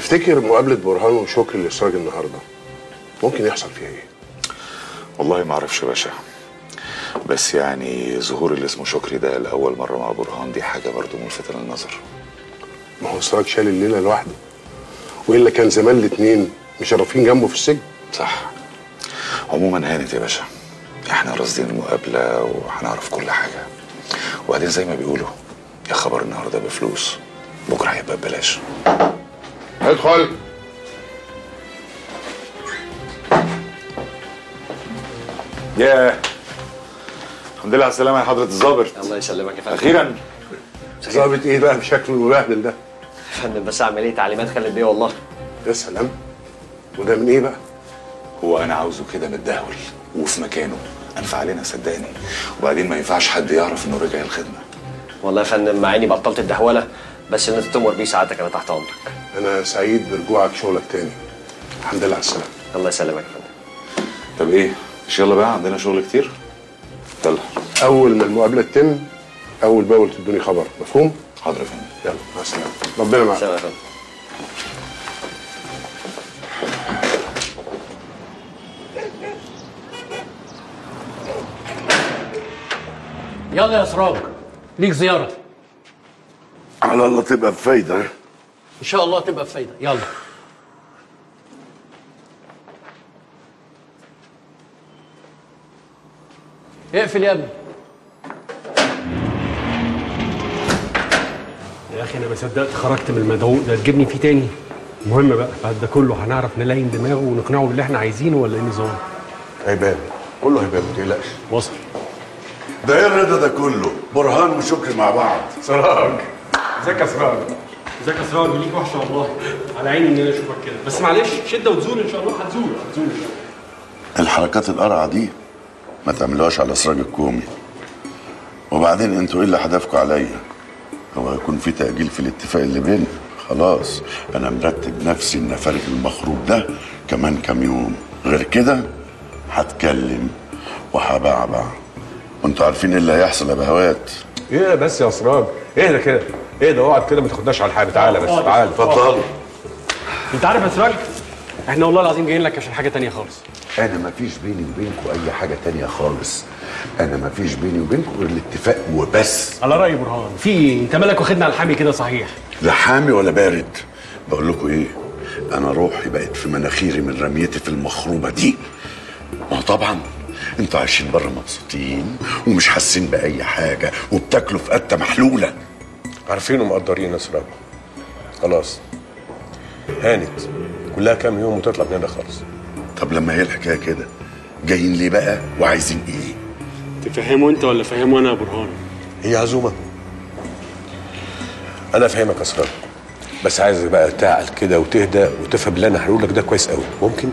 تفتكر مقابله برهان وشكري لاسراج النهارده ممكن يحصل فيها ايه والله ما اعرفش يا باشا بس يعني ظهور اللي اسمه شكري ده لاول مره مع برهان دي حاجه برضه ملفته للنظر ما هو اسراج شال الليله لوحده والا كان زمان الاثنين مشرفين جنبه في السجن صح عموما هانت يا باشا احنا راصدين المقابله وهنعرف كل حاجه وبعدين زي ما بيقولوا يا خبر النهارده بفلوس بكره هيبقى ببلاش ادخل ياه الحمد لله على السلامه يا حضره الظابط الله يسلمك يا فندم اخيرا ظابط ايه بقى بشكله المبهدل ده يا فندم بس اعمل ايه تعليمات خالد بيه والله يا سلام وده من ايه بقى هو انا عاوزه كده متدهول وفي مكانه انفع علينا صدقني وبعدين ما ينفعش حد يعرف انه رجع الخدمه والله يا فندم مع اني بطلت الدهوله بس اللي انت تؤمر بيه سعادتك انا تحت امرك انا سعيد برجوعك شغلك تاني الحمد لله على السلامه الله يسلمك يا فندم طب ايه مش يلا بقى عندنا شغل كتير يلا اول ما المقابله تتم اول باول تدوني خبر مفهوم حاضر يا فندم يلا مع السلامه ربنا معاك سلام يا فندم يلا يا سراج ليك زيارة على الله تبقى بفايدة إن شاء الله تبقى بفايدة يلا اقفل يا ابني يا اخي انا ما صدقت خرجت من المدعوق ده تجيبني فيه تاني المهم بقى بعد ده كله هنعرف نلاين دماغه ونقنعه باللي احنا عايزينه ولا ايه النظام هيبان كله هيبان ما تقلقش وصل ده ايه الرضا ده كله برهان وشكري مع بعض سراج ازيك يا سراج ازيك يا سراج ليك وحشه والله على عيني ان انا اشوفك كده بس معلش شده وتزول ان شاء الله هتزول هتزول ان شاء الله الحركات القرعة دي ما تعملوهاش على سراج الكومي وبعدين انتوا ايه اللي هدفكوا عليا هو هيكون في تأجيل في الاتفاق اللي بيننا خلاص انا مرتب نفسي ان افارق المخروب ده كمان كام يوم غير كده هتكلم وهبعبع وانتوا عارفين ايه اللي هيحصل يا بهوات ايه بس يا سراج اهدى كده اهدى اقعد كده ما تاخدناش على الحاجه تعالى بس تعالى اتفضلوا انت عارف يا سراج احنا والله العظيم جايين لك عشان حاجه تانية خالص انا ما فيش بيني وبينكم اي حاجه تانية خالص انا ما فيش بيني وبينكم غير الاتفاق وبس على راي برهان في ايه انت مالك واخدنا على الحامي كده صحيح لا حامي ولا بارد بقول لكم ايه انا روحي بقت في مناخيري من رميتي في المخروبه دي ما هو طبعا انتوا عايشين بره مبسوطين ومش حاسين باي حاجه وبتاكلوا في قته محلوله عارفين ومقدرين يا سراج خلاص هانت كلها كام يوم وتطلع من هنا خالص طب لما هي الحكايه كده جايين ليه بقى وعايزين ايه تفهمه انت ولا فهمه انا يا برهان هي عزومه انا فاهمك يا سراج بس عايزك بقى تعقل كده وتهدى وتفهم اللي انا هقول لك ده كويس قوي ممكن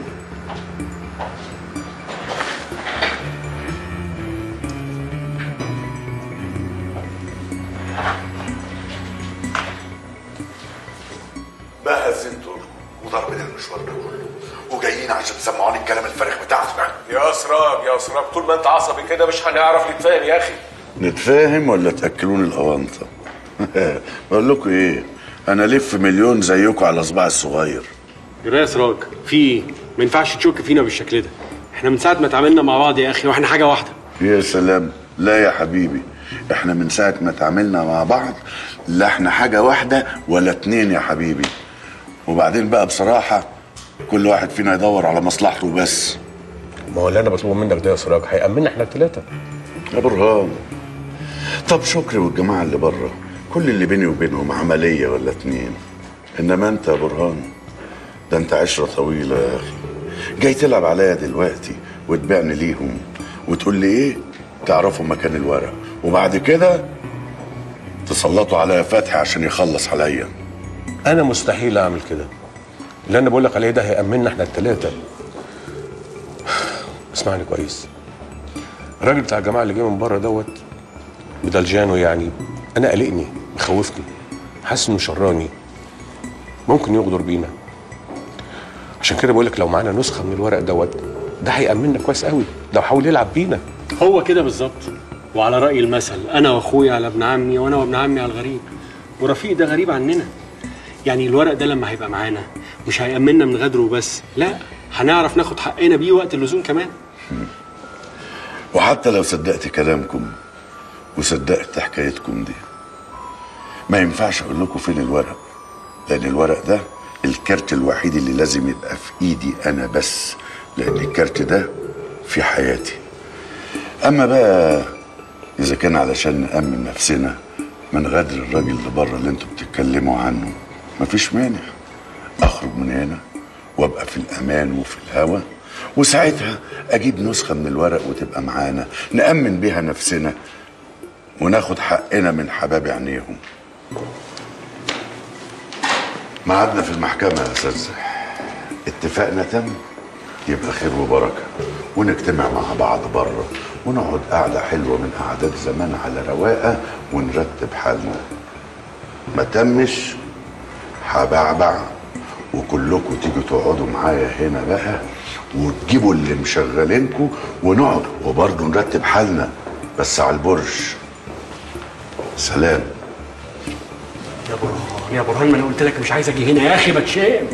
بقى هزمتوا وضربين المشوار ده كله وجايين عشان تسمعوني الكلام الفارغ بتاعكم ده يا سراج يا سراج طول ما انت عصبي كده مش هنعرف نتفاهم يا اخي نتفاهم ولا تاكلوني الاونطه بقول لكم ايه انا الف مليون زيكم على صباعي الصغير جرى يا سراج في ايه ما ينفعش تشك فينا بالشكل ده احنا من ساعه ما اتعاملنا مع بعض يا اخي واحنا حاجه واحده يا سلام لا يا حبيبي احنا من ساعة ما اتعاملنا مع بعض لا احنا حاجة واحدة ولا اتنين يا حبيبي وبعدين بقى بصراحة كل واحد فينا يدور على مصلحته بس ما هو اللي انا بطلبه منك ده يا سراج هيأمننا احنا الثلاثه يا برهان طب شكري والجماعة اللي بره كل اللي بيني وبينهم عملية ولا اتنين انما انت يا برهان ده انت عشرة طويلة يا اخي جاي تلعب عليا دلوقتي وتبيعني ليهم وتقول لي ايه تعرفوا مكان الورق وبعد كده تسلطوا عليا فتحي عشان يخلص عليا انا مستحيل اعمل كده اللي انا بقول لك عليه ده هيأمننا احنا الثلاثه اسمعني كويس الراجل بتاع الجماعه اللي جه من بره دوت بدلجانو يعني انا قلقني مخوفني حاسس انه شراني ممكن يغدر بينا عشان كده بقول لك لو معانا نسخه من الورق دوت ده هيأمننا كويس قوي لو حاول يلعب بينا هو كده بالظبط وعلى راي المثل انا واخويا على ابن عمي وانا وابن عمي على الغريب ورفيق ده غريب عننا يعني الورق ده لما هيبقى معانا مش هيأمننا من غدره وبس لا هنعرف ناخد حقنا بيه وقت اللزوم كمان وحتى لو صدقت كلامكم وصدقت حكايتكم دي ما ينفعش اقول لكم فين الورق لان الورق ده الكارت الوحيد اللي لازم يبقى في ايدي انا بس لان الكارت ده في حياتي اما بقى اذا كان علشان نامن نفسنا من غدر الراجل اللي بره اللي انتوا بتتكلموا عنه مفيش مانع اخرج من هنا وابقى في الامان وفي الهوا وساعتها اجيب نسخه من الورق وتبقى معانا نامن بيها نفسنا وناخد حقنا من حباب عينيهم ميعادنا في المحكمه يا اساتذه اتفاقنا تم يبقى خير وبركه ونجتمع مع بعض بره ونقعد قعده حلوه من قعدات زمان على رواقه ونرتب حالنا ما تمش هبعبع وكلكم تيجوا تقعدوا معايا هنا بقى وتجيبوا اللي مشغلينكم ونقعد وبرضه نرتب حالنا بس على البرج سلام يا برهان يا برهان ما انا قلت لك مش عايز اجي هنا يا اخي بتشام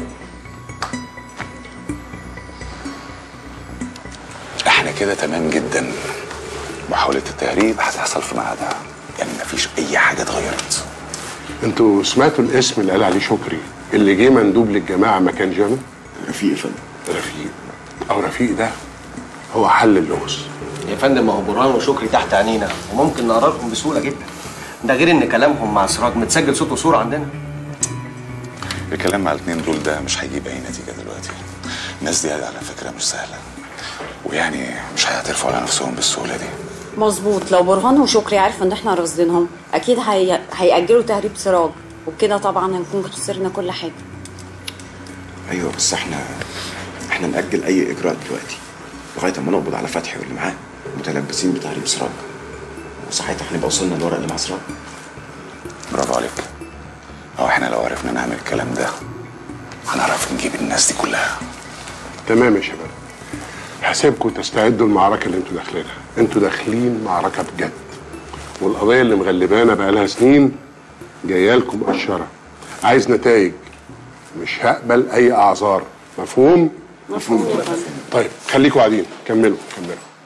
احنا كده تمام جدا محاولة التهريب هتحصل في ميعادها يعني مفيش أي حاجة اتغيرت انتوا سمعتوا الاسم اللي قال عليه شكري اللي جه مندوب للجماعه مكان جامع رفيق يا فندم رفيق او رفيق ده هو حل اللغز يا فندم ما هو برهان وشكري تحت عينينا وممكن نقررهم بسهوله جدا ده غير ان كلامهم مع سراج متسجل صوت وصوره عندنا الكلام مع الاتنين دول ده مش هيجيب أي نتيجة دلوقتي الناس دي على فكرة مش سهلة ويعني مش هيعترفوا على نفسهم بالسهولة دي مظبوط لو برهان وشكري عرفوا ان احنا راصدينهم اكيد هي... هيأجلوا تهريب سراج وبكده طبعا هنكون خسرنا كل حاجه ايوه بس احنا احنا نأجل اي اجراء دلوقتي لغايه اما نقبض على فتحي واللي معاه متلبسين بتهريب سراج وساعتها هنبقى وصلنا للورق اللي مع سراج برافو عليك أو احنا لو عرفنا نعمل الكلام ده هنعرف نجيب الناس دي كلها تمام يا شباب هسيبكم تستعدوا المعركه اللي انتوا داخلينها انتوا داخلين معركه بجد والقضيه اللي مغلبانا بقالها سنين جايه لكم مقشره عايز نتائج مش هقبل اي اعذار مفهوم مفهوم طيب خليكم قاعدين كملوا كملوا